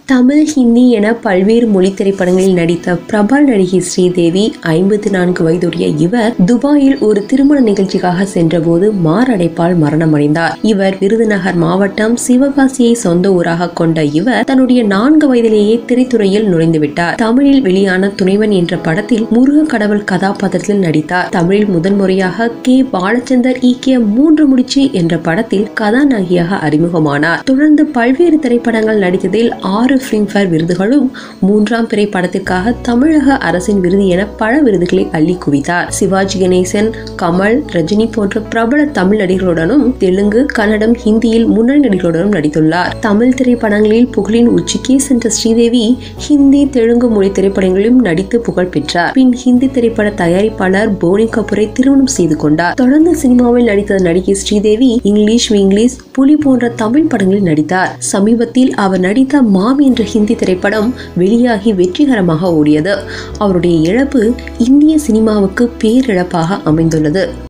தமிழ் ஹிந்தி என பல்வேறு மொழி திரைப்படங்களில் நடித்த பிரபல நடிகை ஸ்ரீதேவி ஐம்பத்தி நான்கு வயதுடைய இவர் துபாயில் ஒரு திருமண நிகழ்ச்சிக்காக சென்றபோது மாரடைப்பால் மரணமடைந்தார் இவர் விருதுநகர் மாவட்டம் சிவகாசியை சொந்த ஊராக கொண்ட இவர் தன்னுடைய நான்கு வயதிலேயே திரைத்துறையில் நுழைந்துவிட்டார் தமிழில் வெளியான துணைவன் என்ற படத்தில் முருக கடவுள் கதாபாத்திரத்தில் நடித்தார் தமிழில் முதன்முறையாக கே பாலச்சந்தர் ஈக்கிய மூன்று முடிச்சு என்ற படத்தில் கதாநாயகியாக அறிமுகமானார் தொடர்ந்து பல்வேறு திரைப்படங்கள் நடித்ததில் ஆறு பிலிம்பேர் விருதுகளும் மூன்றாம் பிறை படத்திற்காக தமிழக அரசின் விருது என பல விருதுகளை அள்ளி குவித்தார் சிவாஜி கணேசன் கமல் ரஜினி போன்ற பிரபல தமிழ் நடிகர்களுடனும் தெலுங்கு கன்னடம் ஹிந்தியில் முன்னணி நடிகர்களுடனும் நடித்துள்ளார் தமிழ் திரைப்படங்களில் புகழின் உச்சிக்கே சென்ற ஸ்ரீதேவி ஹிந்தி தெலுங்கு மொழி திரைப்படங்களிலும் நடித்து புகழ் பெற்றார் பின் ஹிந்தி திரைப்பட தயாரிப்பாளர் போனி கபூரை திருமணம் செய்து கொண்டார் தொடர்ந்து சினிமாவில் நடித்த நடிகை ஸ்ரீதேவி இங்கிலீஷ் விங்கிலீஷ் புலி போன்ற தமிழ் படங்களில் நடித்தார் சமீபத்தில் அவர் நடித்த மாமி என்ற ஹிந்தி திரைப்படம் வெளியாகி வெற்றிகரமாக ஓடியது அவருடைய இழப்பு இந்திய சினிமாவுக்கு பேரிழப்பாக அமைந்துள்ளது